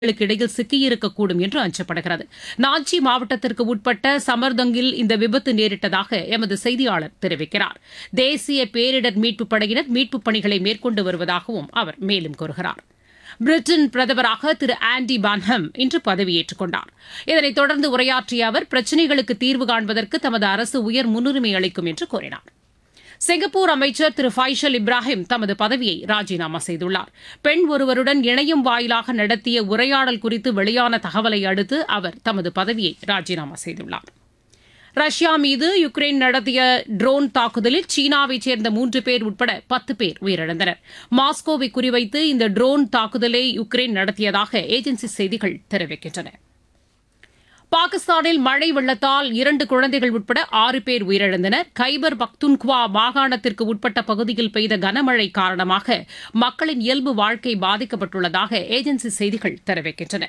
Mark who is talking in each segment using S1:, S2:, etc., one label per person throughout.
S1: களுக்கு இடையில் சிக்கியிருக்கக்கூடும் என்று அஞ்சப்படுகிறது நாஞ்சி மாவட்டத்திற்கு உட்பட்ட சமர்தங்கில் இந்த விபத்து நேரிட்டதாக எமது செய்தியாளர் தெரிவிக்கிறார் தேசிய பேரிடர் மீட்புப் படையினர் மீட்புப் பணிகளை மேற்கொண்டு வருவதாகவும் அவர் மேலும் கூறுகிறார் பிரிட்டன் பிரதமராக திரு ஆண்டி பான்ஹம் இன்று பதவியேற்றுக் கொண்டார் இதனைத் தொடர்ந்து உரையாற்றிய அவர் பிரச்சினைகளுக்கு தீர்வு காண்பதற்கு தமது அரசு உயர் முன்னுரிமை அளிக்கும் என்று கூறினார் சிங்கப்பூர் அமைச்சர் திரு ஃபைஷல் இப்ராஹிம் தமது பதவியை ராஜினாமா செய்துள்ளார் பெண் ஒருவருடன் இணையம் வாயிலாக நடத்திய உரையாடல் குறித்து வெளியான தகவலை அடுத்து அவர் தமது பதவியை ராஜினாமா செய்துள்ளார் ரஷ்யா மீது யுக்ரைன் நடத்திய ட்ரோன் தாக்குதலில் சீனாவைச் சேர்ந்த மூன்று பேர் உட்பட பத்து பேர் உயிரிழந்தனர் மாஸ்கோவை குறிவைத்து இந்த ட்ரோன் தாக்குதலை யுக்ரைன் நடத்தியதாக ஏஜென்சி செய்திகள் தெரிவிக்கின்றன பாகிஸ்தானில் மழை வெள்ளத்தால் இரண்டு குழந்தைகள் உட்பட ஆறு பேர் உயிரிழந்தனர் கைபர் பக்துன்குவா மாகாணத்திற்கு உட்பட்ட பகுதியில் பெய்த கனமழை காரணமாக மக்களின் இயல்பு வாழ்க்கை பாதிக்கப்பட்டுள்ளதாக ஏஜென்சி செய்திகள் தெரிவிக்கின்றன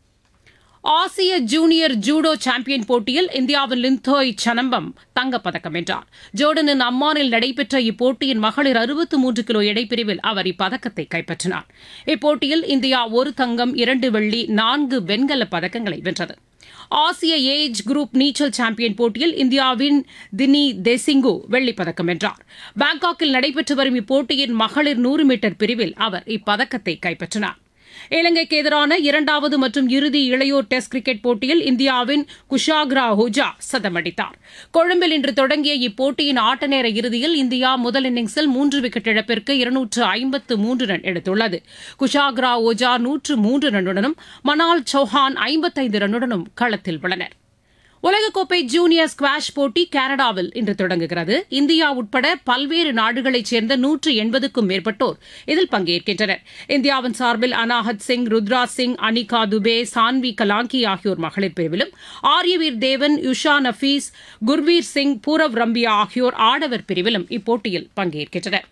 S1: ஆசிய ஜூனியர் ஜூடோ சாம்பியன் போட்டியில் இந்தியாவின் லிந்தோய் சனம்பம் தங்கப்பதக்கம் வென்றார் ஜோர்டனின் அம்மானில் நடைபெற்ற இப்போட்டியின் மகளிர் அறுபத்து மூன்று கிலோ எடைப்பிரிவில் அவர் இப்பதக்கத்தை கைப்பற்றினார் இப்போட்டியில் இந்தியா ஒரு தங்கம் இரண்டு வெள்ளி நான்கு வெண்கலப் பதக்கங்களை வென்றது ஆசிய ஏஜ் குரூப் நீச்சல் சாம்பியன் போட்டியில் இந்தியாவின் தினி தேசிங்கு வெள்ளிப்பதக்கம் வென்றார் பாங்காக்கில் நடைபெற்று வரும் இப்போட்டியின் மகளிர் நூறு மீட்டர் பிரிவில் அவர் இப்பதக்கத்தை கைப்பற்றினார் இலங்கைக்கு எதிரான இரண்டாவது மற்றும் இறுதி இளையோர் டெஸ்ட் கிரிக்கெட் போட்டியில் இந்தியாவின் குஷாக்ரா ஹூஜா சதமடித்தார் கொழும்பில் இன்று தொடங்கிய இப்போட்டியின் ஆட்ட நேர இறுதியில் இந்தியா முதல் இன்னிங்ஸில் மூன்று விக்கெட் இழப்பிற்கு இருநூற்று ஐம்பத்து மூன்று ரன் எடுத்துள்ளது குஷாக்ரா ஓஜா நூற்று மூன்று ரன்னுடனும் மனால் சௌஹான் ஐம்பத்தைந்து ரன்னுடனும் களத்தில் உள்ளனர் உலகக்கோப்பை ஜூனியர் ஸ்குவாஷ் போட்டி கனடாவில் இன்று தொடங்குகிறது இந்தியா உட்பட பல்வேறு நாடுகளைச் சேர்ந்த நூற்று எண்பதுக்கும் மேற்பட்டோர் இதில் பங்கேற்கின்றனர் இந்தியாவின் சார்பில் அனாஹத் சிங் ருத்ரா சிங் அனிகா துபே சான்வி கலாங்கி ஆகியோர் மகளிர் பிரிவிலும் ஆரியவீர் தேவன் யுஷா நஃபீஸ் குர்வீர் சிங் பூரவ் ரம்பியா ஆகியோர் ஆடவர் பிரிவிலும் இப்போட்டியில் பங்கேற்கின்றனர்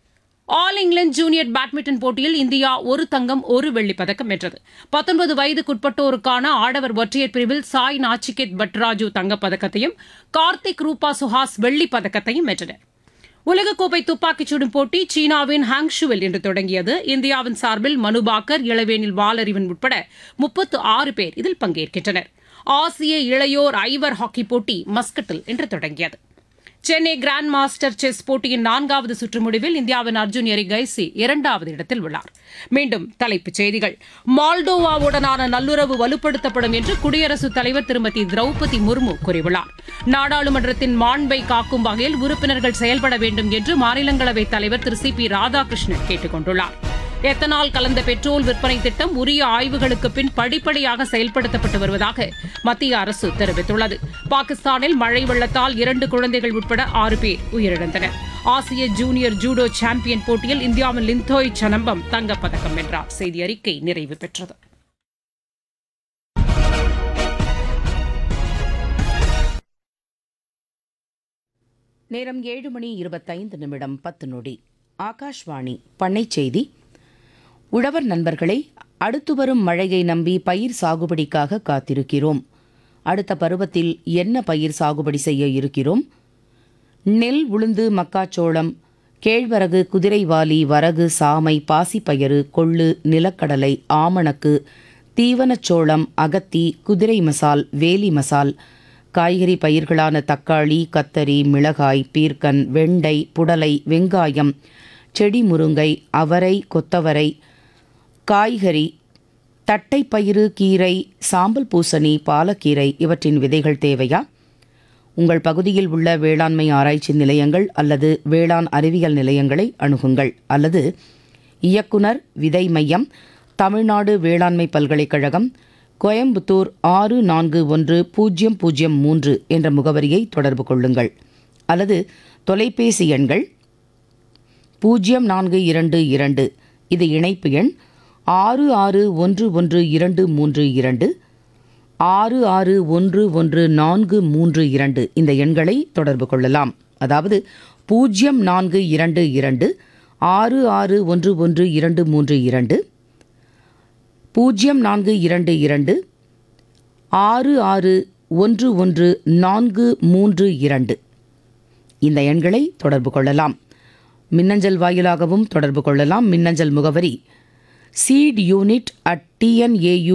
S1: ஆல் இங்கிலாந்து ஜூனியர் பேட்மிண்டன் போட்டியில் இந்தியா ஒரு தங்கம் ஒரு வெள்ளிப் பதக்கம் வென்றது பத்தொன்பது வயதுக்குட்பட்டோருக்கான ஆடவர் ஒற்றையர் பிரிவில் சாய் நாச்சிகேத் பட்ராஜு தங்கப்பதக்கத்தையும் கார்த்திக் ரூபா சுஹாஸ் வெள்ளிப் பதக்கத்தையும் வென்றனர் உலகக்கோப்பை துப்பாக்கிச் சுடும் போட்டி சீனாவின் ஹாங்ஷுவில் இன்று தொடங்கியது இந்தியாவின் சார்பில் மனுபாக்கர் இளவேனில் வாலறிவன் உட்பட முப்பத்து ஆறு பேர் இதில் பங்கேற்கின்றனர் ஆசிய இளையோர் ஐவர் ஹாக்கி போட்டி மஸ்கட்டில் இன்று தொடங்கியது சென்னை கிராண்ட் மாஸ்டர் செஸ் போட்டியின் நான்காவது சுற்று முடிவில் இந்தியாவின் அர்ஜுன் எரிகைசி இரண்டாவது இடத்தில் உள்ளார் மீண்டும் தலைப்புச் செய்திகள் மால்டோவாவுடனான நல்லுறவு வலுப்படுத்தப்படும் என்று குடியரசுத் தலைவர் திருமதி திரௌபதி முர்மு கூறியுள்ளார் நாடாளுமன்றத்தின் மாண்பை காக்கும் வகையில் உறுப்பினர்கள் செயல்பட வேண்டும் என்று மாநிலங்களவைத் தலைவர் திரு சி பி ராதாகிருஷ்ணன் கேட்டுக் கொண்டுள்ளார் எத்தனால் கலந்த பெட்ரோல் விற்பனை திட்டம் உரிய ஆய்வுகளுக்கு பின் படிப்படியாக செயல்படுத்தப்பட்டு வருவதாக மத்திய அரசு தெரிவித்துள்ளது பாகிஸ்தானில் மழை வெள்ளத்தால் இரண்டு குழந்தைகள் உட்பட ஆறு பேர் உயிரிழந்தனர் ஆசிய ஜூனியர் ஜூடோ சாம்பியன் போட்டியில் இந்தியாவின் லிந்தோய் சனம்பம் தங்கப்பதக்கம் வென்றார் செய்தி அறிக்கை நிறைவு பெற்றது
S2: நேரம் ஏழு மணி இருபத்தைந்து நிமிடம் பத்து நொடி ஆகாஷ்வாணி பண்ணைச் செய்தி உழவர் நண்பர்களே அடுத்து வரும் மழையை நம்பி பயிர் சாகுபடிக்காக காத்திருக்கிறோம் அடுத்த பருவத்தில் என்ன பயிர் சாகுபடி செய்ய இருக்கிறோம் நெல் உளுந்து மக்காச்சோளம் கேழ்வரகு குதிரைவாலி வரகு சாமை பாசிப்பயறு கொள்ளு நிலக்கடலை ஆமணக்கு தீவனச்சோளம் அகத்தி குதிரை மசால் வேலி மசால் காய்கறி பயிர்களான தக்காளி கத்தரி மிளகாய் பீர்க்கன் வெண்டை புடலை வெங்காயம் செடி முருங்கை அவரை கொத்தவரை காய்கறி தட்டைப்பயிறு கீரை சாம்பல் பூசணி பாலக்கீரை இவற்றின் விதைகள் தேவையா உங்கள் பகுதியில் உள்ள வேளாண்மை ஆராய்ச்சி நிலையங்கள் அல்லது வேளாண் அறிவியல் நிலையங்களை அணுகுங்கள் அல்லது இயக்குனர் விதை மையம் தமிழ்நாடு வேளாண்மை பல்கலைக்கழகம் கோயம்புத்தூர் ஆறு நான்கு ஒன்று பூஜ்ஜியம் பூஜ்ஜியம் மூன்று என்ற முகவரியை தொடர்பு கொள்ளுங்கள் அல்லது தொலைபேசி எண்கள் பூஜ்ஜியம் நான்கு இரண்டு இரண்டு இது இணைப்பு எண் ஆறு ஆறு ஒன்று ஒன்று இரண்டு மூன்று இரண்டு ஆறு ஆறு ஒன்று ஒன்று நான்கு மூன்று இரண்டு இந்த எண்களை தொடர்பு கொள்ளலாம் அதாவது பூஜ்ஜியம் நான்கு இரண்டு இரண்டு ஆறு ஆறு ஒன்று ஒன்று இரண்டு மூன்று இரண்டு பூஜ்ஜியம் நான்கு இரண்டு இரண்டு ஆறு ஆறு ஒன்று ஒன்று நான்கு மூன்று இரண்டு இந்த எண்களை தொடர்பு கொள்ளலாம் மின்னஞ்சல் வாயிலாகவும் தொடர்பு கொள்ளலாம் மின்னஞ்சல் முகவரி சீட் யூனிட் அட் டிஎன்ஏயு